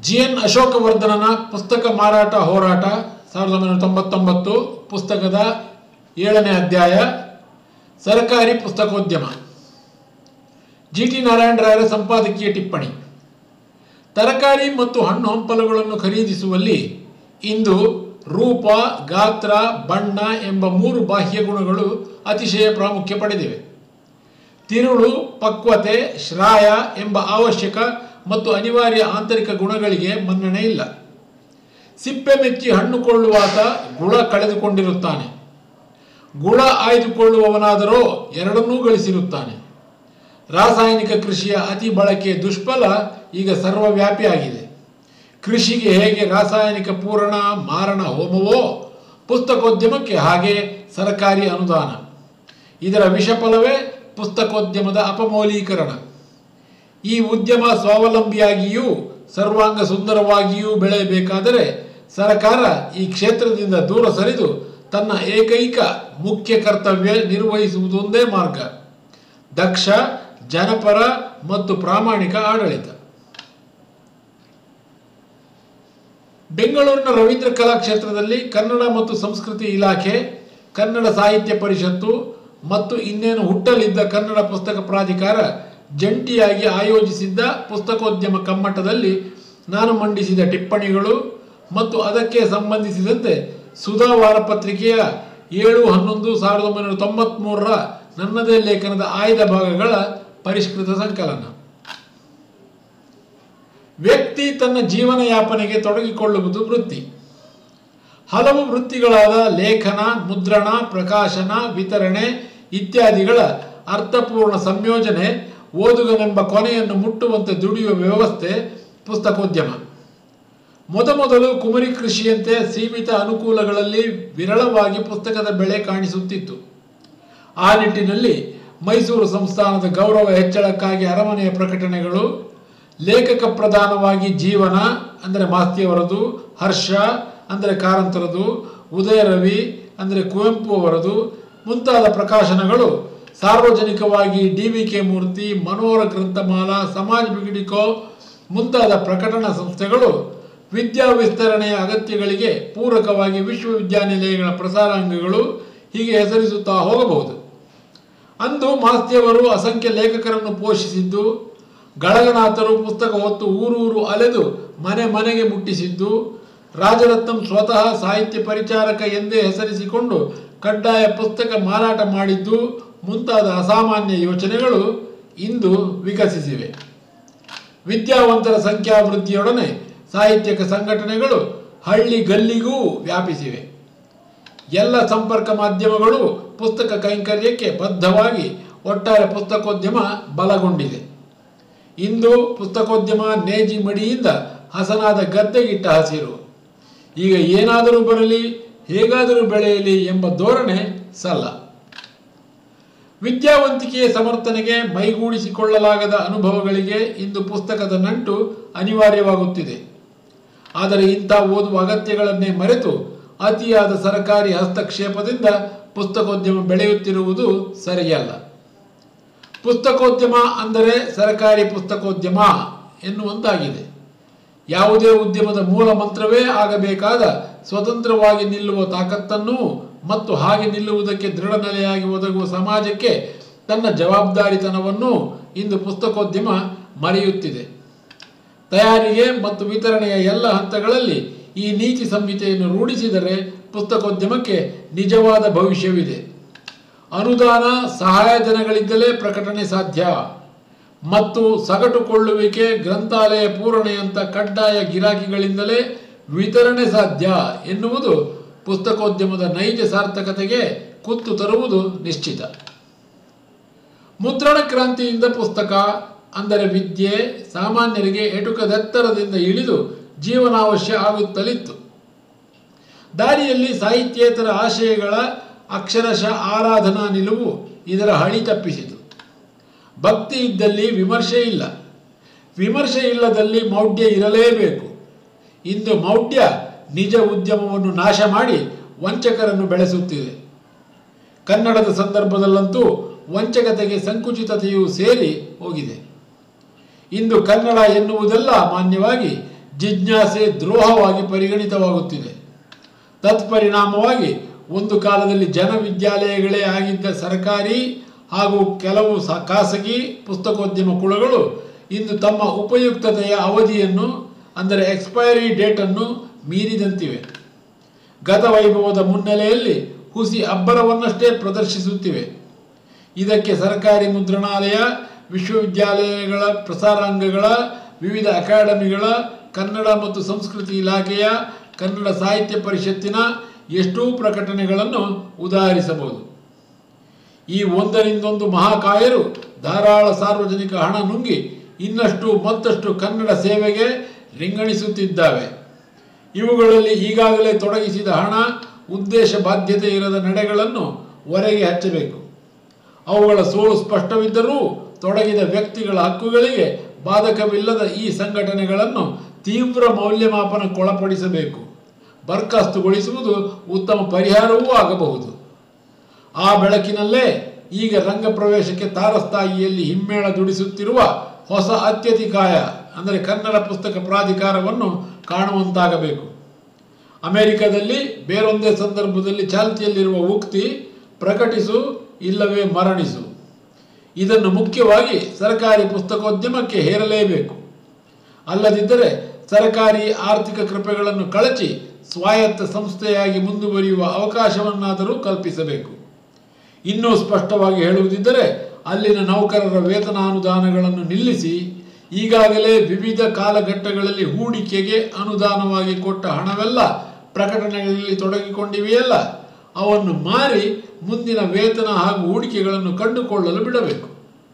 G N ಅಶೋಕವರ್ಧನನ ಪುಸ್ತಕ ಮಾರಾಟ ಹೋರಾಟ ಸಾವಿರದ ಒಂಬೈನೂರ ತೊಂಬತ್ತೊಂಬತ್ತು ಪುಸ್ತಕದ ಏಳನೇ ಅಧ್ಯಾಯ ಸರಕಾರಿ ಪುಸ್ತಕೋದ್ಯಮ ಜಿ ಟಿ ನಾರಾಯಣರಾಯರ ಸಂಪಾದಕೀಯ ಟಿಪ್ಪಣಿ ತರಕಾರಿ ಮತ್ತು ಹಣ್ಣು ಹಂಪಲುಗಳನ್ನು ಖರೀದಿಸುವಲ್ಲಿ ಇಂದು ರೂಪ ಗಾತ್ರ ಬಣ್ಣ ಎಂಬ ಮೂರು ಬಾಹ್ಯ ಗುಣಗಳು ಅತಿಶಯ ಪ್ರಾಮುಖ್ಯ ಪಡೆದಿವೆ ತಿರುಳು ಪಕ್ವತೆ ಶ್ರಾಯ ಎಂಬ ಅವಶ್ಯಕ ಮತ್ತು ಅನಿವಾರ್ಯ ಆಂತರಿಕ ಗುಣಗಳಿಗೆ ಮನ್ನಣೆ ಇಲ್ಲ ಸಿಪ್ಪೆ ಮೆಚ್ಚಿ ಹಣ್ಣು ಕೊಳ್ಳುವಾತ ಗುಣ ಕಳೆದುಕೊಂಡಿರುತ್ತಾನೆ ಗುಣ ಆಯ್ದುಕೊಳ್ಳುವವನಾದರೋ ಎರಡನ್ನೂ ಗಳಿಸಿರುತ್ತಾನೆ ರಾಸಾಯನಿಕ ಕೃಷಿಯ ಅತಿ ಬಳಕೆ ದುಷ್ಫಲ ಈಗ ಸರ್ವವ್ಯಾಪಿಯಾಗಿದೆ ಕೃಷಿಗೆ ಹೇಗೆ ರಾಸಾಯನಿಕ ಪೂರಣ ಮಾರಣ ಹೋಮವೋ ಪುಸ್ತಕೋದ್ಯಮಕ್ಕೆ ಹಾಗೆ ಸರಕಾರಿ ಅನುದಾನ ಇದರ ವಿಷಫಲವೇ ಪುಸ್ತಕೋದ್ಯಮದ ಅಪಮೌಲೀಕರಣ ಈ ಉದ್ಯಮ ಸ್ವಾವಲಂಬಿಯಾಗಿಯೂ ಸರ್ವಾಂಗ ಸುಂದರವಾಗಿಯೂ ಬೆಳೆಯಬೇಕಾದರೆ ಸರಕಾರ ಈ ಕ್ಷೇತ್ರದಿಂದ ದೂರ ಸರಿದು ತನ್ನ ಏಕೈಕ ಮುಖ್ಯ ಕರ್ತವ್ಯ ನಿರ್ವಹಿಸುವುದೊಂದೇ ಮಾರ್ಗ ದಕ್ಷ ಜನಪರ ಮತ್ತು ಪ್ರಾಮಾಣಿಕ ಆಡಳಿತ ಬೆಂಗಳೂರಿನ ರವೀಂದ್ರ ಕಲಾಕ್ಷೇತ್ರದಲ್ಲಿ ಕನ್ನಡ ಮತ್ತು ಸಂಸ್ಕೃತಿ ಇಲಾಖೆ ಕನ್ನಡ ಸಾಹಿತ್ಯ ಪರಿಷತ್ತು ಮತ್ತು ಇನ್ನೇನು ಹುಟ್ಟಲಿದ್ದ ಕನ್ನಡ ಪುಸ್ತಕ ಪ್ರಾಧಿಕಾರ ಜಂಟಿಯಾಗಿ ಆಯೋಜಿಸಿದ್ದ ಪುಸ್ತಕೋದ್ಯಮ ಕಮ್ಮಟದಲ್ಲಿ ನಾನು ಮಂಡಿಸಿದ ಟಿಪ್ಪಣಿಗಳು ಮತ್ತು ಅದಕ್ಕೆ ಸಂಬಂಧಿಸಿದಂತೆ ಸುಧಾ ವಾರಪತ್ರಿಕೆಯ ಏಳು ಹನ್ನೊಂದು ಸಾವಿರದ ಒಂಬೈನೂರ ತೊಂಬತ್ಮೂರರ ನನ್ನದೇ ಲೇಖನದ ಆಯ್ದ ಭಾಗಗಳ ಪರಿಷ್ಕೃತ ಸಂಕಲನ ವ್ಯಕ್ತಿ ತನ್ನ ಜೀವನ ಯಾಪನೆಗೆ ತೊಡಗಿಕೊಳ್ಳುವುದು ವೃತ್ತಿ ಹಲವು ವೃತ್ತಿಗಳಾದ ಲೇಖನ ಮುದ್ರಣ ಪ್ರಕಾಶನ ವಿತರಣೆ ಇತ್ಯಾದಿಗಳ ಅರ್ಥಪೂರ್ಣ ಸಂಯೋಜನೆ ಓದುಗನೆಂಬ ಕೊನೆಯನ್ನು ಮುಟ್ಟುವಂತೆ ದುಡಿಯುವ ವ್ಯವಸ್ಥೆ ಪುಸ್ತಕೋದ್ಯಮ ಮೊದಮೊದಲು ಕುಮರಿ ಕೃಷಿಯಂತೆ ಸೀಮಿತ ಅನುಕೂಲಗಳಲ್ಲಿ ವಿರಳವಾಗಿ ಪುಸ್ತಕದ ಬೆಳೆ ಕಾಣಿಸುತ್ತಿತ್ತು ಆ ನಿಟ್ಟಿನಲ್ಲಿ ಮೈಸೂರು ಸಂಸ್ಥಾನದ ಗೌರವ ಹೆಚ್ಚಳಕ್ಕಾಗಿ ಅರಮನೆಯ ಪ್ರಕಟಣೆಗಳು ಲೇಖಕ ಪ್ರಧಾನವಾಗಿ ಜೀವನ ಅಂದರೆ ಮಾಸ್ತಿಯವರದು ಹರ್ಷ ಅಂದರೆ ಕಾರಂತರದು ಉದಯ ರವಿ ಅಂದರೆ ಕುವೆಂಪು ಅವರದು ಮುಂತಾದ ಪ್ರಕಾಶನಗಳು ಸಾರ್ವಜನಿಕವಾಗಿ D V K Murthy Manohara Granthamala ಸಮಾಜ ಬಿಗಡಿಕೋ ಮುಂತಾದ ಪ್ರಕಟಣಾ ಸಂಸ್ಥೆಗಳು ವಿದ್ಯಾ ವಿಸ್ತರಣೆಯ ಅಗತ್ಯಗಳಿಗೆ ಪೂರಕವಾಗಿ ವಿಶ್ವವಿದ್ಯಾನಿಲಯಗಳ ಪ್ರಸಾರಾಂಗಗಳು ಹೀಗೆ ಹೆಸರಿಸುತ್ತಾ ಹೋಗಬಹುದು ಅಂದು ಮಾಸ್ತಿಯವರು ಅಸಂಖ್ಯ ಲೇಖಕರನ್ನು ಪೋಷಿಸಿದ್ದು ಗಳಗನಾಥರು ಪುಸ್ತಕ ಹೊತ್ತು ಊರೂರು ಅಲೆದು ಮನೆ ಮನೆಗೆ ಮುಟ್ಟಿಸಿದ್ದು ರಾಜರತ್ನಂ ಸ್ವತಃ ಸಾಹಿತ್ಯ ಪರಿಚಾರಕ ಎಂದೇ ಹೆಸರಿಸಿಕೊಂಡು ಕಡ್ಡಾಯ ಪುಸ್ತಕ ಮಾರಾಟ ಮಾಡಿದ್ದು ಮುಂತಾದ ಅಸಾಮಾನ್ಯ ಯೋಚನೆಗಳು ಇಂದು ವಿಕಸಿಸಿವೆ ವಿದ್ಯಾವಂತರ ಸಂಖ್ಯಾವೃದ್ಧಿಯೊಡನೆ ಸಾಹಿತ್ಯಕ ಸಂಘಟನೆಗಳು ಹಳ್ಳಿ ಗಲ್ಲಿಗೂ ವ್ಯಾಪಿಸಿವೆ ಎಲ್ಲ ಸಂಪರ್ಕ ಮಾಧ್ಯಮಗಳು ಪುಸ್ತಕ ಕೈಂಕರ್ಯಕ್ಕೆ ಬದ್ಧವಾಗಿ ಒಟ್ಟಾರೆ ಪುಸ್ತಕೋದ್ಯಮ ಬಲಗೊಂಡಿದೆ ಇಂದು ಪುಸ್ತಕೋದ್ಯಮ ನೇಜಿ ಮಡಿಯಿಂದ ಹಸನಾದ ಗದ್ದೆಗಿಟ್ಟ ಹಸಿರು ಈಗ ಏನಾದರೂ ಬರಲಿ ಹೇಗಾದರೂ ಬೆಳೆಯಲಿ ಎಂಬ ಧೋರಣೆ ಸಲ್ಲ ವಿದ್ಯಾವಂತಿಕೆಯ ಸಮರ್ಥನೆಗೆ ಮೈಗೂಡಿಸಿಕೊಳ್ಳಲಾಗದ ಅನುಭವಗಳಿಗೆ ಇಂದು ಪುಸ್ತಕದ ನಂಟು ಅನಿವಾರ್ಯವಾಗುತ್ತಿದೆ ಆದರೆ ಇಂಥ ಓದುವ ಅಗತ್ಯಗಳನ್ನೇ ಮರೆತು ಅತಿಯಾದ ಸರಕಾರಿ ಹಸ್ತಕ್ಷೇಪದಿಂದ ಪುಸ್ತಕೋದ್ಯಮ ಬೆಳೆಯುತ್ತಿರುವುದು ಸರಿಯಲ್ಲ ಪುಸ್ತಕೋದ್ಯಮ ಅಂದರೆ ಸರಕಾರಿ ಪುಸ್ತಕೋದ್ಯಮ ಎನ್ನುವಂತಾಗಿದೆ ಯಾವುದೇ ಉದ್ಯಮದ ಮೂಲ ಮಂತ್ರವೇ ಆಗಬೇಕಾದ ಸ್ವತಂತ್ರವಾಗಿ ನಿಲ್ಲುವ ತಾಕತ್ತನ್ನು ಮತ್ತು ಹಾಗೆ ನಿಲ್ಲುವುದಕ್ಕೆ ದೃಢ ನೆಲೆಯಾಗಿ ಒದಗುವ ಸಮಾಜಕ್ಕೆ ತನ್ನ ಜವಾಬ್ದಾರಿತನವನ್ನು ಇಂದು ಪುಸ್ತಕೋದ್ಯಮ ಮರೆಯುತ್ತಿದೆ ತಯಾರಿಗೆ ಮತ್ತು ವಿತರಣೆಯ ಎಲ್ಲ ಹಂತಗಳಲ್ಲಿ ಈ ನೀತಿ ಸಂಹಿತೆಯನ್ನು ರೂಢಿಸಿದರೆ ಪುಸ್ತಕೋದ್ಯಮಕ್ಕೆ ನಿಜವಾದ ಭವಿಷ್ಯವಿದೆ ಅನುದಾನ ಸಹಾಯಧನಗಳಿಂದಲೇ ಪ್ರಕಟಣೆ ಸಾಧ್ಯ ಮತ್ತು ಸಗಟು ಕೊಳ್ಳುವಿಕೆ ಗ್ರಂಥಾಲಯ ಪೂರಣೆಯಂಥ ಕಡ್ಡಾಯ ಗಿರಾಕಿಗಳಿಂದಲೇ ವಿತರಣೆ ಸಾಧ್ಯ ಎನ್ನುವುದು ಪುಸ್ತಕೋದ್ಯಮದ ನೈಜ ಸಾರ್ಥಕತೆಗೆ ಕುತ್ತು ತರುವುದು ನಿಶ್ಚಿತ ಮುದ್ರಣ ಕ್ರಾಂತಿಯಿಂದ ಪುಸ್ತಕ ಅಂದರೆ ವಿದ್ಯೆ ಸಾಮಾನ್ಯರಿಗೆ ಎಟುಕದೆತ್ತರದಿಂದ ಇಳಿದು ಜೀವನಾವಶ್ಯ ಆಗುತ್ತಲಿತ್ತು ದಾರಿಯಲ್ಲಿ ಸಾಹಿತ್ಯೇತರ ಆಶಯಗಳ ಅಕ್ಷರಶಃ ಆರಾಧನಾ ನಿಲುವು ಇದರ ಹಳಿ ತಪ್ಪಿಸಿತು ಭಕ್ತಿ ಇದ್ದಲ್ಲಿ ವಿಮರ್ಶೆ ಇಲ್ಲ ವಿಮರ್ಶೆ ಇಲ್ಲದಲ್ಲಿ ಮೌಢ್ಯ ಇರಲೇಬೇಕು ಇಂದು ಮೌಢ್ಯ ನಿಜ ಉದ್ಯಮವನ್ನು ನಾಶ ಮಾಡಿ ವಂಚಕರನ್ನು ಬೆಳೆಸುತ್ತಿದೆ ಕನ್ನಡದ ಸಂದರ್ಭದಲ್ಲಂತೂ ವಂಚಕತೆಗೆ ಸಂಕುಚಿತತೆಯೂ ಸೇರಿ ಹೋಗಿದೆ ಇಂದು ಕನ್ನಡ ಎನ್ನುವುದೆಲ್ಲ ಮಾನ್ಯವಾಗಿ ಜಿಜ್ಞಾಸೆ ದ್ರೋಹವಾಗಿ ಪರಿಗಣಿತವಾಗುತ್ತಿದೆ ತತ್ಪರಿಣಾಮವಾಗಿ ಒಂದು ಕಾಲದಲ್ಲಿ ಜನವಿದ್ಯಾಲಯಗಳೇ ಆಗಿದ್ದ ಸರ್ಕಾರಿ ಹಾಗೂ ಕೆಲವು ಸ ಖಾಸಗಿ ಪುಸ್ತಕೋದ್ಯಮ ಕುಳಗಳು ಇಂದು ತಮ್ಮ ಉಪಯುಕ್ತತೆಯ ಅವಧಿಯನ್ನು ಅಂದರೆ ಎಕ್ಸ್ಪೈರಿ ಡೇಟನ್ನು ಮೀರಿದಂತಿವೆ ಗತವೈಭವದ ಮುನ್ನೆಲೆಯಲ್ಲಿ ಹುಸಿ ಅಬ್ಬರವನ್ನಷ್ಟೇ ಪ್ರದರ್ಶಿಸುತ್ತಿವೆ ಇದಕ್ಕೆ ಸರ್ಕಾರಿ ಮುದ್ರಣಾಲಯ ವಿಶ್ವವಿದ್ಯಾಲಯಗಳ ಪ್ರಸಾರಾಂಗಗಳ ವಿವಿಧ ಅಕಾಡೆಮಿಗಳ ಕನ್ನಡ ಮತ್ತು ಸಂಸ್ಕೃತಿ ಇಲಾಖೆಯ ಕನ್ನಡ ಸಾಹಿತ್ಯ ಪರಿಷತ್ತಿನ ಎಷ್ಟೂ ಪ್ರಕಟಣೆಗಳನ್ನು ಉದಾಹರಿಸಬಹುದು ಈ ಒಂದರಿಂದೊಂದು ಮಹಾಕಾಯರು ಧಾರಾಳ ಸಾರ್ವಜನಿಕ ಹಣ ನುಂಗಿ ಇನ್ನಷ್ಟು ಮತ್ತಷ್ಟು ಕನ್ನಡ ಸೇವೆಗೆ ರಿಂಗಣಿಸುತ್ತಿದ್ದಾವೆ ಇವುಗಳಲ್ಲಿ ಈಗಾಗಲೇ ತೊಡಗಿಸಿದ ಹಣ ಉದ್ದೇಶ ಬಾಧ್ಯತೆ ಇರದ ನಡೆಗಳನ್ನು ಹೊರಗೆ ಹಚ್ಚಬೇಕು ಅವುಗಳ ಸೋಲು ಸ್ಪಷ್ಟವಿದ್ದರೂ ತೊಡಗಿದ ವ್ಯಕ್ತಿಗಳ ಹಕ್ಕುಗಳಿಗೆ ಬಾಧಕವಿಲ್ಲದ ಈ ಸಂಘಟನೆಗಳನ್ನು ತೀವ್ರ ಮೌಲ್ಯಮಾಪನಕ್ಕೊಳಪಡಿಸಬೇಕು ಬರ್ಖಾಸ್ತುಗೊಳಿಸುವುದು ಉತ್ತಮ ಪರಿಹಾರವೂ ಆಗಬಹುದು ಆ ಬೆಳಕಿನಲ್ಲೇ ಈಗ ರಂಗ ಪ್ರವೇಶಕ್ಕೆ ತಾರಸ್ತಾಯಿಯಲ್ಲಿ ಹಿಮ್ಮೇಳ ದುಡಿಸುತ್ತಿರುವ ಹೊಸ ಅತ್ಯಧಿಕಾಯ ಅಂದರೆ ಕನ್ನಡ ಪುಸ್ತಕ ಪ್ರಾಧಿಕಾರವನ್ನು ಕಾಣುವಂತಾಗಬೇಕು ಅಮೆರಿಕದಲ್ಲಿ ಬೇರೊಂದೇ ಸಂದರ್ಭದಲ್ಲಿ ಚಾಲ್ತಿಯಲ್ಲಿರುವ ಉಕ್ತಿ ಪ್ರಕಟಿಸು ಇಲ್ಲವೇ ಮರಣಿಸು ಇದನ್ನು ಮುಖ್ಯವಾಗಿ ಸರ್ಕಾರಿ ಪುಸ್ತಕೋದ್ಯಮಕ್ಕೆ ಹೇರಲೇಬೇಕು ಅಲ್ಲದಿದ್ದರೆ ಸರ್ಕಾರಿ ಆರ್ಥಿಕ ಕೃಪೆಗಳನ್ನು ಕಳಚಿ ಸ್ವಾಯತ್ತ ಸಂಸ್ಥೆಯಾಗಿ ಮುಂದುವರಿಯುವ ಅವಕಾಶವನ್ನಾದರೂ ಕಲ್ಪಿಸಬೇಕು ಇನ್ನೂ ಸ್ಪಷ್ಟವಾಗಿ ಹೇಳುವುದಿದ್ದರೆ ಅಲ್ಲಿನ ನೌಕರರ ವೇತನಾನುದಾನಗಳನ್ನು ನಿಲ್ಲಿಸಿ ಈಗಾಗಲೇ ವಿವಿಧ ಕಾಲಘಟ್ಟಗಳಲ್ಲಿ ಹೂಡಿಕೆಗೆ ಅನುದಾನವಾಗಿ ಕೊಟ್ಟ ಹಣವೆಲ್ಲ ಪ್ರಕಟಣೆಗಳಲ್ಲಿ ತೊಡಗಿಕೊಂಡಿವೆಯಲ್ಲ ಅವನ್ನು ಮಾರಿ ಮುಂದಿನ ವೇತನ ಹಾಗೂ ಹೂಡಿಕೆಗಳನ್ನು ಕಂಡುಕೊಳ್ಳಲು ಬಿಡಬೇಕು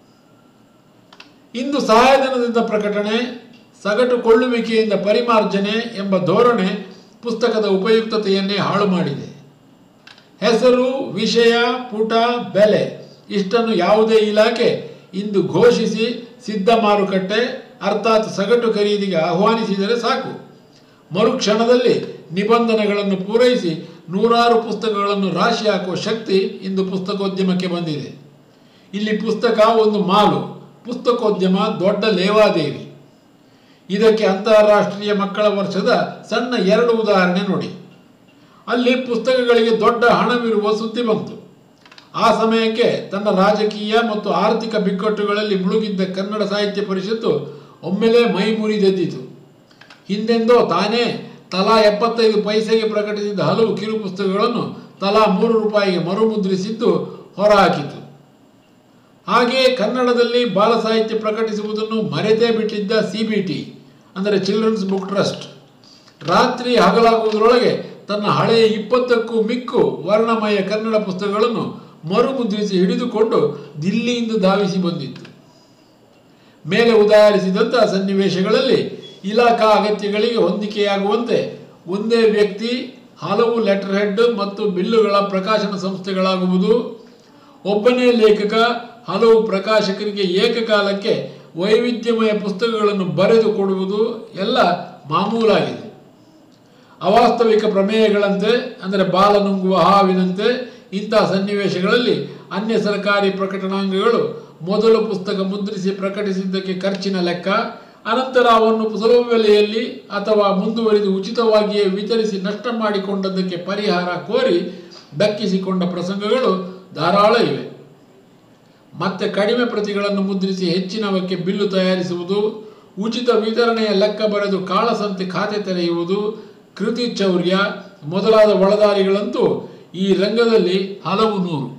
ಇಂದು ಸಹಾಯಧನದಿಂದ ಪ್ರಕಟಣೆ ಸಗಟು ಕೊಳ್ಳುವಿಕೆಯಿಂದ ಪರಿಮಾರ್ಜನೆ ಎಂಬ ಧೋರಣೆ ಪುಸ್ತಕದ ಉಪಯುಕ್ತತೆಯನ್ನೇ ಹಾಳು ಮಾಡಿದೆ ಹೆಸರು ವಿಷಯ ಪುಟ ಬೆಲೆ ಇಷ್ಟನ್ನು ಯಾವುದೇ ಇಲಾಖೆ ಇಂದು ಘೋಷಿಸಿ ಸಿದ್ಧ ಮಾರುಕಟ್ಟೆ ಅರ್ಥಾತ್ ಸಗಟು ಖರೀದಿಗೆ ಆಹ್ವಾನಿಸಿದರೆ ಸಾಕು ಮರುಕ್ಷಣದಲ್ಲಿ ನಿಬಂಧನೆಗಳನ್ನು ಪೂರೈಸಿ ನೂರಾರು ಪುಸ್ತಕಗಳನ್ನು ರಾಶಿ ಹಾಕುವ ಶಕ್ತಿ ಇಂದು ಪುಸ್ತಕೋದ್ಯಮಕ್ಕೆ ಬಂದಿದೆ ಇಲ್ಲಿ ಪುಸ್ತಕ ಒಂದು ಮಾಲು ಪುಸ್ತಕೋದ್ಯಮ ದೊಡ್ಡ ಲೇವಾದೇವಿ ಇದಕ್ಕೆ ಅಂತಾರಾಷ್ಟ್ರೀಯ ಮಕ್ಕಳ ವರ್ಷದ ಸಣ್ಣ ಎರಡು ಉದಾಹರಣೆ ನೋಡಿ ಅಲ್ಲಿ ಪುಸ್ತಕಗಳಿಗೆ ದೊಡ್ಡ ಹಣವಿರುವ ಸುದ್ದಿ ಬಂತು ಆ ಸಮಯಕ್ಕೆ ತನ್ನ ರಾಜಕೀಯ ಮತ್ತು ಆರ್ಥಿಕ ಬಿಕ್ಕಟ್ಟುಗಳಲ್ಲಿ ಮುಳುಗಿದ್ದ ಕನ್ನಡ ಸಾಹಿತ್ಯ ಪರಿಷತ್ತು ಒಮ್ಮೆಲೇ ಮೈ ಮುರಿದೆದ್ದಿತು ಹಿಂದೆಂದೋ ತಾನೇ ತಲಾ ಎಪ್ಪತ್ತೈದು ಪೈಸೆಗೆ ಪ್ರಕಟಿಸಿದ್ದ ಹಲವು ಕಿರು ಪುಸ್ತಕಗಳನ್ನು ತಲಾ ಮೂರು ರೂಪಾಯಿಗೆ ಮರುಮುದ್ರಿಸಿದ್ದು ಹೊರಹಾಕಿತು ಹಾಗೆಯೇ ಕನ್ನಡದಲ್ಲಿ ಬಾಲ ಸಾಹಿತ್ಯ ಪ್ರಕಟಿಸುವುದನ್ನು ಮರೆತೇ ಬಿಟ್ಟಿದ್ದ ಸಿ ಬಿ ಟಿ ಅಂದರೆ ಚಿಲ್ಡ್ರನ್ಸ್ ಬುಕ್ ಟ್ರಸ್ಟ್ ರಾತ್ರಿ ಹಗಲಾಗುವುದರೊಳಗೆ ತನ್ನ ಹಳೆಯ ಇಪ್ಪತ್ತಕ್ಕೂ ಮಿಕ್ಕು ವರ್ಣಮಯ ಕನ್ನಡ ಪುಸ್ತಕಗಳನ್ನು ಮರುಮುದ್ರಿಸಿ ಹಿಡಿದುಕೊಂಡು ದಿಲ್ಲಿಯಿಂದ ಧಾವಿಸಿ ಬಂದಿತ್ತು ಮೇಲೆ ಉದಾಹರಿಸಿದಂತಹ ಸನ್ನಿವೇಶಗಳಲ್ಲಿ ಇಲಾಖಾ ಅಗತ್ಯಗಳಿಗೆ ಹೊಂದಿಕೆಯಾಗುವಂತೆ ಒಂದೇ ವ್ಯಕ್ತಿ ಹಲವು ಲೆಟರ್ ಹೆಡ್ ಮತ್ತು ಬಿಲ್ಲುಗಳ ಪ್ರಕಾಶನ ಸಂಸ್ಥೆಗಳಾಗುವುದು ಒಬ್ಬನೇ ಲೇಖಕ ಹಲವು ಪ್ರಕಾಶಕರಿಗೆ ಏಕಕಾಲಕ್ಕೆ ವೈವಿಧ್ಯಮಯ ಪುಸ್ತಕಗಳನ್ನು ಬರೆದು ಕೊಡುವುದು ಎಲ್ಲ ಮಾಮೂಲಾಗಿದೆ ಅವಾಸ್ತವಿಕ ಪ್ರಮೇಯಗಳಂತೆ ಅಂದರೆ ಬಾಲ ನುಂಗುವ ಹಾವಿನಂತೆ ಇಂತಹ ಸನ್ನಿವೇಶಗಳಲ್ಲಿ ಅನ್ಯ ಸರ್ಕಾರಿ ಪ್ರಕಟಣಾಂಗಗಳು ಮೊದಲು ಪುಸ್ತಕ ಮುದ್ರಿಸಿ ಪ್ರಕಟಿಸಿದ್ದಕ್ಕೆ ಖರ್ಚಿನ ಲೆಕ್ಕ ಅನಂತರ ಅವನ್ನು ಸುಲಭ ಬೆಲೆಯಲ್ಲಿ ಅಥವಾ ಮುಂದುವರಿದು ಉಚಿತವಾಗಿಯೇ ವಿತರಿಸಿ ನಷ್ಟ ಮಾಡಿಕೊಂಡದ್ದಕ್ಕೆ ಪರಿಹಾರ ಕೋರಿ ದಕ್ಕಿಸಿಕೊಂಡ ಪ್ರಸಂಗಗಳು ಧಾರಾಳ ಇವೆ ಮತ್ತೆ ಕಡಿಮೆ ಪ್ರತಿಗಳನ್ನು ಮುದ್ರಿಸಿ ಹೆಚ್ಚಿನವಕ್ಕೆ ಬಿಲ್ಲು ತಯಾರಿಸುವುದು ಉಚಿತ ವಿತರಣೆಯ ಲೆಕ್ಕ ಬರೆದು ಕಾಳಸಂತೆ ಖಾತೆ ತೆರೆಯುವುದು ಕೃತಿ ಚೌರ್ಯ ಮೊದಲಾದ ಒಳದಾರಿಗಳಂತೂ ಈ ರಂಗದಲ್ಲಿ ಹಲವು ನೂರು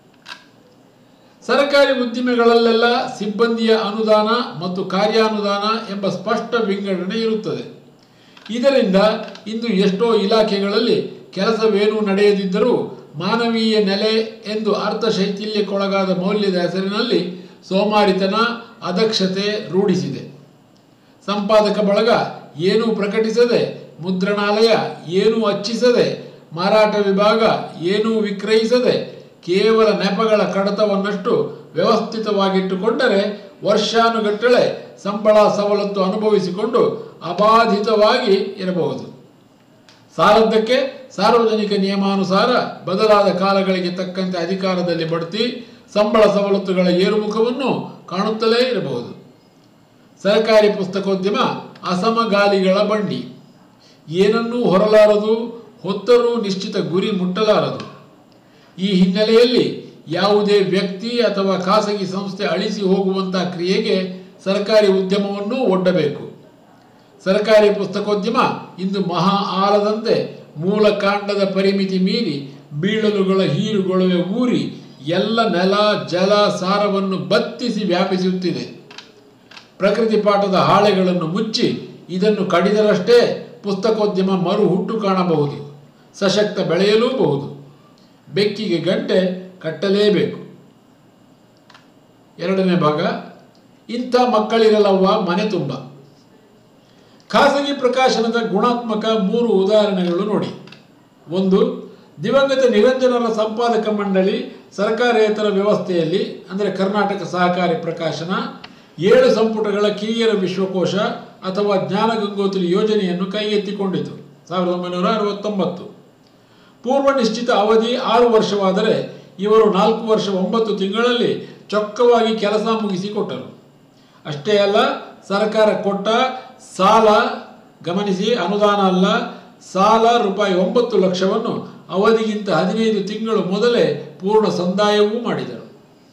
ಸರ್ಕಾರಿ ಉದ್ದಿಮೆಗಳಲ್ಲೆಲ್ಲ ಸಿಬ್ಬಂದಿಯ ಅನುದಾನ ಮತ್ತು ಕಾರ್ಯಾನುದಾನ ಎಂಬ ಸ್ಪಷ್ಟ ವಿಂಗಡಣೆ ಇರುತ್ತದೆ ಇದರಿಂದ ಇಂದು ಎಷ್ಟೋ ಇಲಾಖೆಗಳಲ್ಲಿ ಕೆಲಸವೇನೂ ನಡೆಯದಿದ್ದರೂ ಮಾನವೀಯ ನೆಲೆ ಎಂದು ಅರ್ಥ ಶೈಥಿಲ್ಯಕ್ಕೊಳಗಾದ ಮೌಲ್ಯದ ಹೆಸರಿನಲ್ಲಿ ಸೋಮಾರಿತನ ಅದಕ್ಷತೆ ರೂಢಿಸಿದೆ ಸಂಪಾದಕ ಬಳಗ ಏನೂ ಪ್ರಕಟಿಸದೆ ಮುದ್ರಣಾಲಯ ಏನೂ ಅಚ್ಚಿಸದೆ ಮಾರಾಟ ವಿಭಾಗ ಏನೂ ವಿಕ್ರಯಿಸದೆ ಕೇವಲ ನೆಪಗಳ ಕಡತವನ್ನಷ್ಟು ವ್ಯವಸ್ಥಿತವಾಗಿಟ್ಟುಕೊಂಡರೆ ವರ್ಷಾನುಗಟ್ಟಲೆ ಸಂಬಳ ಸವಲತ್ತು ಅನುಭವಿಸಿಕೊಂಡು ಅಬಾಧಿತವಾಗಿ ಇರಬಹುದು ಸಾಲದ್ದಕ್ಕೆ ಸಾರ್ವಜನಿಕ ನಿಯಮಾನುಸಾರ ಬದಲಾದ ಕಾಲಗಳಿಗೆ ತಕ್ಕಂತೆ ಅಧಿಕಾರದಲ್ಲಿ ಬಡ್ತಿ ಸಂಬಳ ಸವಲತ್ತುಗಳ ಏರುಮುಖವನ್ನು ಕಾಣುತ್ತಲೇ ಇರಬಹುದು ಸರ್ಕಾರಿ ಪುಸ್ತಕೋದ್ಯಮ ಅಸಮಗಾಲಿಗಳ ಬಂಡಿ ಏನನ್ನೂ ಹೊರಲಾರದು ಹೊತ್ತರೂ ನಿಶ್ಚಿತ ಗುರಿ ಮುಟ್ಟಲಾರದು ಈ ಹಿನ್ನೆಲೆಯಲ್ಲಿ ಯಾವುದೇ ವ್ಯಕ್ತಿ ಅಥವಾ ಖಾಸಗಿ ಸಂಸ್ಥೆ ಅಳಿಸಿ ಹೋಗುವಂತಹ ಕ್ರಿಯೆಗೆ ಸರ್ಕಾರಿ ಉದ್ಯಮವನ್ನು ಒಡ್ಡಬೇಕು ಸರ್ಕಾರಿ ಪುಸ್ತಕೋದ್ಯಮ ಇಂದು ಮಹಾ ಆಲದಂತೆ ಮೂಲ ಕಾಂಡದ ಪರಿಮಿತಿ ಮೀರಿ ಬೀಳಲುಗಳ ಹೀರುಗೊಳವೆ ಊರಿ ಎಲ್ಲ ನೆಲ ಜಲ ಸಾರವನ್ನು ಬತ್ತಿಸಿ ವ್ಯಾಪಿಸುತ್ತಿದೆ ಪ್ರಕೃತಿ ಪಾಠದ ಹಾಳೆಗಳನ್ನು ಮುಚ್ಚಿ ಇದನ್ನು ಕಡಿದರಷ್ಟೇ ಪುಸ್ತಕೋದ್ಯಮ ಮರು ಹುಟ್ಟು ಕಾಣಬಹುದು ಸಶಕ್ತ ಬೆಳೆಯಲೂಬಹುದು ಬೆಕ್ಕಿಗೆ ಗಂಟೆ ಕಟ್ಟಲೇಬೇಕು ಎರಡನೇ ಭಾಗ ಇಂಥ ಮಕ್ಕಳಿರಲವ್ವ ಮನೆ ತುಂಬ ಖಾಸಗಿ ಪ್ರಕಾಶನದ ಗುಣಾತ್ಮಕ ಮೂರು ಉದಾಹರಣೆಗಳು ನೋಡಿ ಒಂದು ದಿವಂಗತ ನಿರಂಜನರ ಸಂಪಾದಕ ಮಂಡಳಿ ಸರ್ಕಾರೇತರ ವ್ಯವಸ್ಥೆಯಲ್ಲಿ ಅಂದರೆ ಕರ್ನಾಟಕ ಸಹಕಾರಿ ಪ್ರಕಾಶನ ಏಳು ಸಂಪುಟಗಳ ಕಿರಿಯರ ವಿಶ್ವಕೋಶ ಅಥವಾ ಜ್ಞಾನ ಗಂಗೋತ್ರಿ ಯೋಜನೆಯನ್ನು ಕೈಗೆತ್ತಿಕೊಂಡಿತು ಸಾವಿರದ ಒಂಬೈನೂರ ಅರವತ್ತೊಂಬತ್ತು ಪೂರ್ವ ನಿಶ್ಚಿತ ಅವಧಿ ಆರು ವರ್ಷವಾದರೆ ಇವರು ನಾಲ್ಕು ವರ್ಷ ಒಂಬತ್ತು ತಿಂಗಳಲ್ಲಿ ಚೊಕ್ಕವಾಗಿ ಕೆಲಸ ಮುಗಿಸಿಕೊಟ್ಟರು ಅಷ್ಟೇ ಅಲ್ಲ ಸರ್ಕಾರ ಕೊಟ್ಟ ಸಾಲ ಗಮನಿಸಿ ಅನುದಾನ ಅಲ್ಲ ಸಾಲ ರೂಪಾಯಿ ಒಂಬತ್ತು ಲಕ್ಷವನ್ನು ಅವಧಿಗಿಂತ ಹದಿನೈದು ತಿಂಗಳು ಮೊದಲೇ ಪೂರ್ಣ ಸಂದಾಯವೂ ಮಾಡಿದರು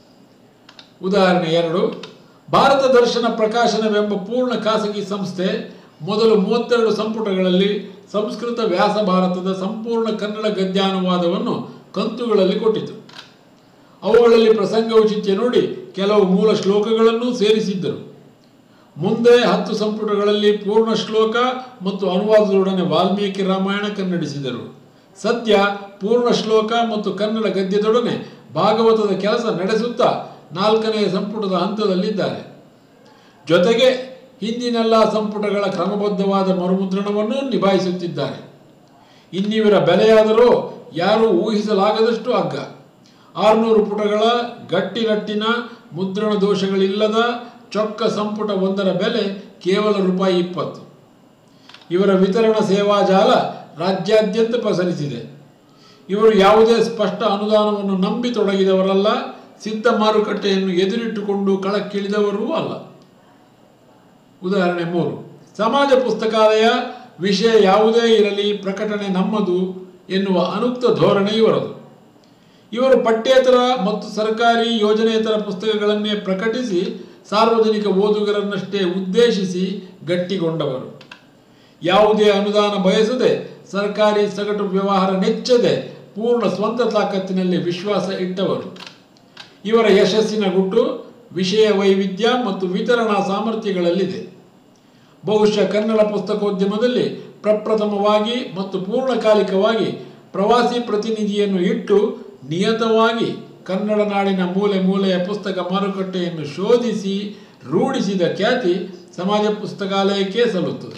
ಉದಾಹರಣೆ ಎರಡು ಭಾರತ ದರ್ಶನ ಪ್ರಕಾಶನವೆಂಬ ಪೂರ್ಣ ಖಾಸಗಿ ಸಂಸ್ಥೆ ಮೊದಲು ಮೂವತ್ತೆರಡು ಸಂಪುಟಗಳಲ್ಲಿ ಸಂಸ್ಕೃತ ವ್ಯಾಸ ಭಾರತದ ಸಂಪೂರ್ಣ ಕನ್ನಡ ಗದ್ಯಾನುವಾದವನ್ನು ಕಂತುಗಳಲ್ಲಿ ಕೊಟ್ಟಿತು ಅವುಗಳಲ್ಲಿ ಪ್ರಸಂಗೌಚಿತ್ಯ ನೋಡಿ ಕೆಲವು ಮೂಲ ಶ್ಲೋಕಗಳನ್ನೂ ಸೇರಿಸಿದ್ದರು ಮುಂದೆ ಹತ್ತು ಸಂಪುಟಗಳಲ್ಲಿ ಪೂರ್ಣ ಶ್ಲೋಕ ಮತ್ತು ಅನುವಾದದೊಡನೆ ವಾಲ್ಮೀಕಿ ರಾಮಾಯಣ ಕನ್ನಡಿಸಿದರು ಸದ್ಯ ಪೂರ್ಣ ಶ್ಲೋಕ ಮತ್ತು ಕನ್ನಡ ಗದ್ಯದೊಡನೆ ಭಾಗವತದ ಕೆಲಸ ನಡೆಸುತ್ತಾ ನಾಲ್ಕನೆಯ ಸಂಪುಟದ ಹಂತದಲ್ಲಿದ್ದಾರೆ ಜೊತೆಗೆ ಹಿಂದಿನೆಲ್ಲ ಸಂಪುಟಗಳ ಕ್ರಮಬದ್ಧವಾದ ಮರುಮುದ್ರಣವನ್ನು ನಿಭಾಯಿಸುತ್ತಿದ್ದಾರೆ ಇನ್ನಿವರ ಬೆಲೆಯಾದರೂ ಯಾರೂ ಊಹಿಸಲಾಗದಷ್ಟು ಅಗ್ಗ ಆರುನೂರು ಪುಟಗಳ ಗಟ್ಟಿರಟ್ಟಿನ ಮುದ್ರಣ ದೋಷಗಳಿಲ್ಲದ ಚೊಕ್ಕ ಸಂಪುಟ ಒಂದರ ಬೆಲೆ ಕೇವಲ ರೂಪಾಯಿ ಇಪ್ಪತ್ತು ಇವರ ವಿತರಣಾ ಸೇವಾ ಜಾಲ ರಾಜ್ಯಾದ್ಯಂತ ಪಸರಿಸಿದೆ ಇವರು ಯಾವುದೇ ಸ್ಪಷ್ಟ ಅನುದಾನವನ್ನು ನಂಬಿ ತೊಡಗಿದವರಲ್ಲ ಸಿದ್ಧ ಮಾರುಕಟ್ಟೆಯನ್ನು ಎದುರಿಟ್ಟುಕೊಂಡು ಕಳಕ್ಕಿಳಿದವರೂ ಅಲ್ಲ ಉದಾಹರಣೆ ಮೂರು ಸಮಾಜ ಪುಸ್ತಕಾಲಯ ವಿಷಯ ಯಾವುದೇ ಇರಲಿ ಪ್ರಕಟಣೆ ನಮ್ಮದು ಎನ್ನುವ ಅನುಕ್ತ ಧೋರಣೆ ಇವರದು ಇವರು ಪಠ್ಯೇತರ ಮತ್ತು ಸರ್ಕಾರಿ ಯೋಜನೆಯೇತರ ಪುಸ್ತಕಗಳನ್ನೇ ಪ್ರಕಟಿಸಿ ಸಾರ್ವಜನಿಕ ಓದುಗರನ್ನಷ್ಟೇ ಉದ್ದೇಶಿಸಿ ಗಟ್ಟಿಗೊಂಡವರು ಯಾವುದೇ ಅನುದಾನ ಬಯಸದೆ ಸರ್ಕಾರಿ ಸಗಟು ವ್ಯವಹಾರ ನೆಚ್ಚದೆ ಪೂರ್ಣ ಸ್ವಂತ ತಾಕತ್ತಿನಲ್ಲಿ ವಿಶ್ವಾಸ ಇಟ್ಟವರು ಇವರ ಯಶಸ್ಸಿನ ಗುಟ್ಟು ವಿಷಯ ವೈವಿಧ್ಯ ಮತ್ತು ವಿತರಣಾ ಸಾಮರ್ಥ್ಯಗಳಲ್ಲಿದೆ ಬಹುಶಃ ಕನ್ನಡ ಪುಸ್ತಕೋದ್ಯಮದಲ್ಲಿ ಪ್ರಪ್ರಥಮವಾಗಿ ಮತ್ತು ಪೂರ್ಣಕಾಲಿಕವಾಗಿ ಪ್ರವಾಸಿ ಪ್ರತಿನಿಧಿಯನ್ನು ಇಟ್ಟು ನಿಯತವಾಗಿ ಕನ್ನಡ ನಾಡಿನ ಮೂಲೆ ಮೂಲೆಯ ಪುಸ್ತಕ ಮಾರುಕಟ್ಟೆಯನ್ನು ಶೋಧಿಸಿ ರೂಢಿಸಿದ ಖ್ಯಾತಿ ಸಮಾಜ ಪುಸ್ತಕಾಲಯಕ್ಕೆ ಸಲ್ಲುತ್ತದೆ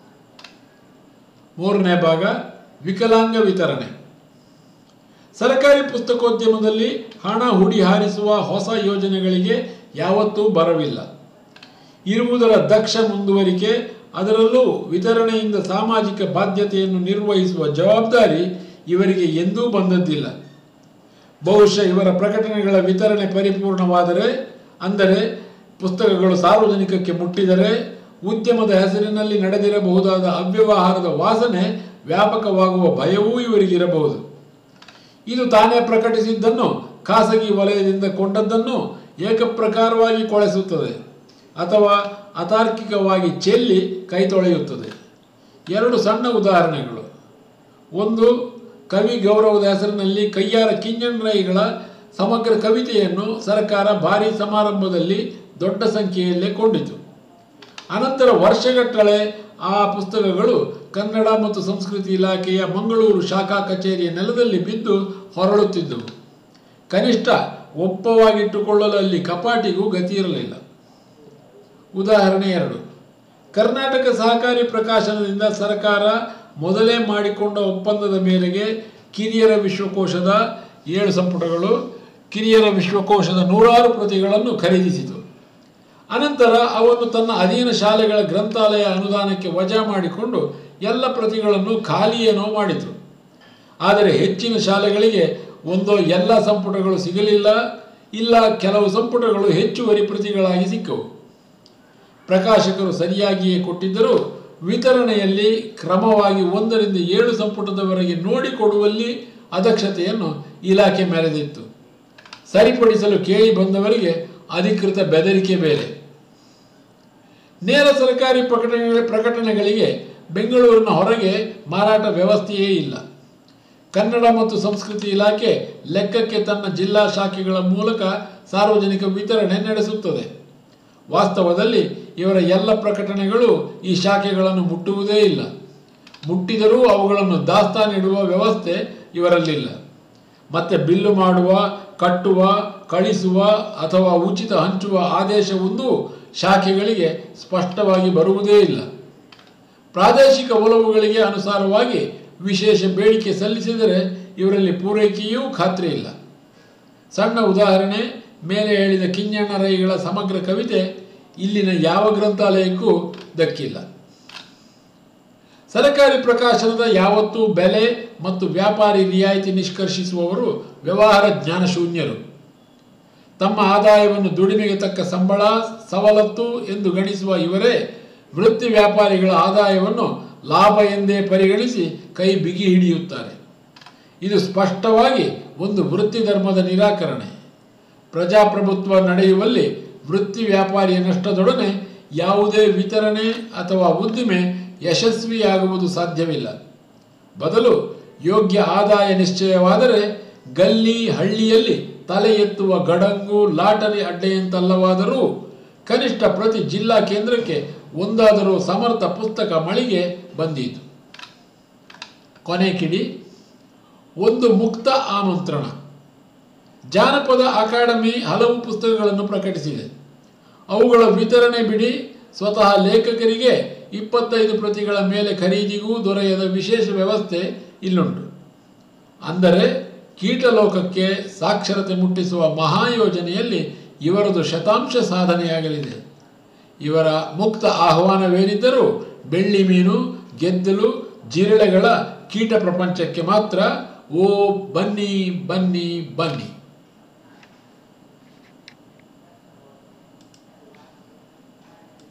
ಮೂರನೇ ಭಾಗ ವಿಕಲಾಂಗ ವಿತರಣೆ ಸರ್ಕಾರಿ ಪುಸ್ತಕೋದ್ಯಮದಲ್ಲಿ ಹಣ ಹುಡಿ ಹಾರಿಸುವ ಹೊಸ ಯೋಜನೆಗಳಿಗೆ ಯಾವತ್ತೂ ಬರವಿಲ್ಲ ಇರುವುದರ ದಕ್ಷ ಮುಂದುವರಿಕೆ ಅದರಲ್ಲೂ ವಿತರಣೆಯಿಂದ ಸಾಮಾಜಿಕ ಬಾಧ್ಯತೆಯನ್ನು ನಿರ್ವಹಿಸುವ ಜವಾಬ್ದಾರಿ ಇವರಿಗೆ ಎಂದೂ ಬಂದದ್ದಿಲ್ಲ ಬಹುಶಃ ಇವರ ಪ್ರಕಟಣೆಗಳ ವಿತರಣೆ ಪರಿಪೂರ್ಣವಾದರೆ ಅಂದರೆ ಪುಸ್ತಕಗಳು ಸಾರ್ವಜನಿಕಕ್ಕೆ ಮುಟ್ಟಿದರೆ ಉದ್ಯಮದ ಹೆಸರಿನಲ್ಲಿ ನಡೆದಿರಬಹುದಾದ ಅವ್ಯವಹಾರದ ವಾಸನೆ ವ್ಯಾಪಕವಾಗುವ ಭಯವೂ ಇವರಿಗಿರಬಹುದು ಇದು ತಾನೇ ಪ್ರಕಟಿಸಿದ್ದನ್ನು ಖಾಸಗಿ ವಲಯದಿಂದ ಕೊಂಡದ್ದನ್ನು ಏಕಪ್ರಕಾರವಾಗಿ ಕೊಳೆಸುತ್ತದೆ ಅಥವಾ ಅತಾರ್ಕಿಕವಾಗಿ ಚೆಲ್ಲಿ ಕೈ ತೊಳೆಯುತ್ತದೆ ಎರಡು ಸಣ್ಣ ಉದಾಹರಣೆಗಳು ಒಂದು ಕವಿ ಗೌರವದ ಹೆಸರಿನಲ್ಲಿ ಕಯ್ಯಾರ ಕಿಂಜಣ್ಣರೈಗಳ ಸಮಗ್ರ ಕವಿತೆಯನ್ನು ಸರ್ಕಾರ ಭಾರೀ ಸಮಾರಂಭದಲ್ಲಿ ದೊಡ್ಡ ಸಂಖ್ಯೆಯಲ್ಲೇ ಕೊಂಡಿತು ಅನಂತರ ವರ್ಷಗಟ್ಟಲೆ ಆ ಪುಸ್ತಕಗಳು ಕನ್ನಡ ಮತ್ತು ಸಂಸ್ಕೃತಿ ಇಲಾಖೆಯ ಮಂಗಳೂರು ಶಾಖಾ ಕಚೇರಿಯ ನೆಲದಲ್ಲಿ ಬಿದ್ದು ಹೊರಳುತ್ತಿದ್ದವು ಕನಿಷ್ಠ ಒಪ್ಪವಾಗಿಟ್ಟುಕೊಳ್ಳಲು ಅಲ್ಲಿ ಕಪಾಟಿಗೂ ಗತಿ ಇರಲಿಲ್ಲ ಉದಾಹರಣೆ ಎರಡು ಕರ್ನಾಟಕ ಸಹಕಾರಿ ಪ್ರಕಾಶನದಿಂದ ಸರ್ಕಾರ ಮೊದಲೇ ಮಾಡಿಕೊಂಡ ಒಪ್ಪಂದದ ಮೇರೆಗೆ ಕಿರಿಯರ ವಿಶ್ವಕೋಶದ ಏಳು ಸಂಪುಟಗಳು ಕಿರಿಯರ ವಿಶ್ವಕೋಶದ ನೂರಾರು ಪ್ರತಿಗಳನ್ನು ಖರೀದಿಸಿತು ಅನಂತರ ಅವನ್ನು ತನ್ನ ಅಧೀನ ಶಾಲೆಗಳ ಗ್ರಂಥಾಲಯ ಅನುದಾನಕ್ಕೆ ವಜಾ ಮಾಡಿಕೊಂಡು ಎಲ್ಲ ಪ್ರತಿಗಳನ್ನು ಖಾಲಿಯೇನೋ ಮಾಡಿತು ಆದರೆ ಹೆಚ್ಚಿನ ಶಾಲೆಗಳಿಗೆ ಒಂದೋ ಎಲ್ಲ ಸಂಪುಟಗಳು ಸಿಗಲಿಲ್ಲ ಇಲ್ಲ ಕೆಲವು ಸಂಪುಟಗಳು ಹೆಚ್ಚುವರಿ ಪ್ರತಿಗಳಾಗಿ ಸಿಕ್ಕವು ಪ್ರಕಾಶಕರು ಸರಿಯಾಗಿಯೇ ಕೊಟ್ಟಿದ್ದರೂ ವಿತರಣೆಯಲ್ಲಿ ಕ್ರಮವಾಗಿ ಒಂದರಿಂದ ಏಳು ಸಂಪುಟದವರೆಗೆ ನೋಡಿಕೊಡುವಲ್ಲಿ ಅದಕ್ಷತೆಯನ್ನು ಇಲಾಖೆ ಮೆರೆದಿತ್ತು ಸರಿಪಡಿಸಲು ಕೇಳಿ ಬಂದವರಿಗೆ ಅಧಿಕೃತ ಬೆದರಿಕೆ ಬೇರೆ ನೇರ ಸರ್ಕಾರಿ ಪ್ರಕಟಣೆ ಪ್ರಕಟಣೆಗಳಿಗೆ ಬೆಂಗಳೂರಿನ ಹೊರಗೆ ಮಾರಾಟ ವ್ಯವಸ್ಥೆಯೇ ಇಲ್ಲ ಕನ್ನಡ ಮತ್ತು ಸಂಸ್ಕೃತಿ ಇಲಾಖೆ ಲೆಕ್ಕಕ್ಕೆ ತನ್ನ ಜಿಲ್ಲಾ ಶಾಖೆಗಳ ಮೂಲಕ ಸಾರ್ವಜನಿಕ ವಿತರಣೆ ನಡೆಸುತ್ತದೆ ವಾಸ್ತವದಲ್ಲಿ ಇವರ ಎಲ್ಲ ಪ್ರಕಟಣೆಗಳು ಈ ಶಾಖೆಗಳನ್ನು ಮುಟ್ಟುವುದೇ ಇಲ್ಲ ಮುಟ್ಟಿದರೂ ಅವುಗಳನ್ನು ದಾಸ್ತಾನಿಡುವ ವ್ಯವಸ್ಥೆ ಇವರಲ್ಲಿಲ್ಲ ಮತ್ತೆ ಬಿಲ್ಲು ಮಾಡುವ ಕಟ್ಟುವ ಕಳಿಸುವ ಅಥವಾ ಉಚಿತ ಹಂಚುವ ಆದೇಶವೊಂದು ಶಾಖೆಗಳಿಗೆ ಸ್ಪಷ್ಟವಾಗಿ ಬರುವುದೇ ಇಲ್ಲ ಪ್ರಾದೇಶಿಕ ಒಲವುಗಳಿಗೆ ಅನುಸಾರವಾಗಿ ವಿಶೇಷ ಬೇಡಿಕೆ ಸಲ್ಲಿಸಿದರೆ ಇವರಲ್ಲಿ ಪೂರೈಕೆಯೂ ಖಾತ್ರಿ ಇಲ್ಲ ಸಣ್ಣ ಉದಾಹರಣೆ ಮೇಲೆ ಹೇಳಿದ ಕಿಂಜಣ್ಣ ರೈಗಳ ಸಮಗ್ರ ಕವಿತೆ ಇಲ್ಲಿನ ಯಾವ ಗ್ರಂಥಾಲಯಕ್ಕೂ ದಕ್ಕಿಲ್ಲ ಸರಕಾರಿ ಪ್ರಕಾಶನದ ಯಾವತ್ತೂ ಬೆಲೆ ಮತ್ತು ವ್ಯಾಪಾರಿ ರಿಯಾಯಿತಿ ನಿಷ್ಕರ್ಷಿಸುವವರು ವ್ಯವಹಾರ ಜ್ಞಾನಶೂನ್ಯರು ತಮ್ಮ ಆದಾಯವನ್ನು ದುಡಿಮೆಗೆ ತಕ್ಕ ಸಂಬಳ ಸವಲತ್ತು ಎಂದು ಗಣಿಸುವ ಇವರೇ ವೃತ್ತಿ ವ್ಯಾಪಾರಿಗಳ ಆದಾಯವನ್ನು ಲಾಭ ಎಂದೇ ಪರಿಗಣಿಸಿ ಕೈ ಬಿಗಿ ಹಿಡಿಯುತ್ತಾರೆ ಇದು ಸ್ಪಷ್ಟವಾಗಿ ಒಂದು ವೃತ್ತಿ ಧರ್ಮದ ನಿರಾಕರಣೆ ಪ್ರಜಾಪ್ರಭುತ್ವ ನಡೆಯುವಲ್ಲಿ ವೃತ್ತಿ ವ್ಯಾಪಾರಿಯ ನಷ್ಟದೊಡನೆ ಯಾವುದೇ ವಿತರಣೆ ಅಥವಾ ಉದ್ದಿಮೆ ಯಶಸ್ವಿಯಾಗುವುದು ಸಾಧ್ಯವಿಲ್ಲ ಬದಲು ಯೋಗ್ಯ ಆದಾಯ ನಿಶ್ಚಯವಾದರೆ ಗಲ್ಲಿ ಹಳ್ಳಿಯಲ್ಲಿ ತಲೆ ಎತ್ತುವ ಗಡಂಗು ಲಾಟರಿ ಅಡ್ಡೆಯಂತಲ್ಲವಾದರೂ ಕನಿಷ್ಠ ಪ್ರತಿ ಜಿಲ್ಲಾ ಕೇಂದ್ರಕ್ಕೆ ಒಂದಾದರೂ ಸಮರ್ಥ ಪುಸ್ತಕ ಮಳಿಗೆ ಬಂದೀತು ಕೊನೆ ಕಿಡಿ ಒಂದು ಮುಕ್ತ ಆಮಂತ್ರಣ ಜಾನಪದ ಅಕಾಡೆಮಿ ಹಲವು ಪುಸ್ತಕಗಳನ್ನು ಪ್ರಕಟಿಸಿದೆ ಅವುಗಳ ವಿತರಣೆ ಬಿಡಿ ಸ್ವತಃ ಲೇಖಕರಿಗೆ ಇಪ್ಪತ್ತೈದು ಪ್ರತಿಗಳ ಮೇಲೆ ಖರೀದಿಗೂ ದೊರೆಯದ ವಿಶೇಷ ವ್ಯವಸ್ಥೆ ಇಲ್ಲುಂಟು ಅಂದರೆ ಕೀಟಲೋಕಕ್ಕೆ ಸಾಕ್ಷರತೆ ಮುಟ್ಟಿಸುವ ಮಹಾಯೋಜನೆಯಲ್ಲಿ ಇವರದು ಶತಾಂಶ ಸಾಧನೆಯಾಗಲಿದೆ ಇವರ ಮುಕ್ತ ಆಹ್ವಾನವೇನಿದ್ದರೂ ಬೆಳ್ಳಿ ಮೀನು ಗೆದ್ದಲು ಜಿರಳೆಗಳ ಕೀಟ ಪ್ರಪಂಚಕ್ಕೆ ಮಾತ್ರ ಓ ಬನ್ನಿ ಬನ್ನಿ ಬನ್ನಿ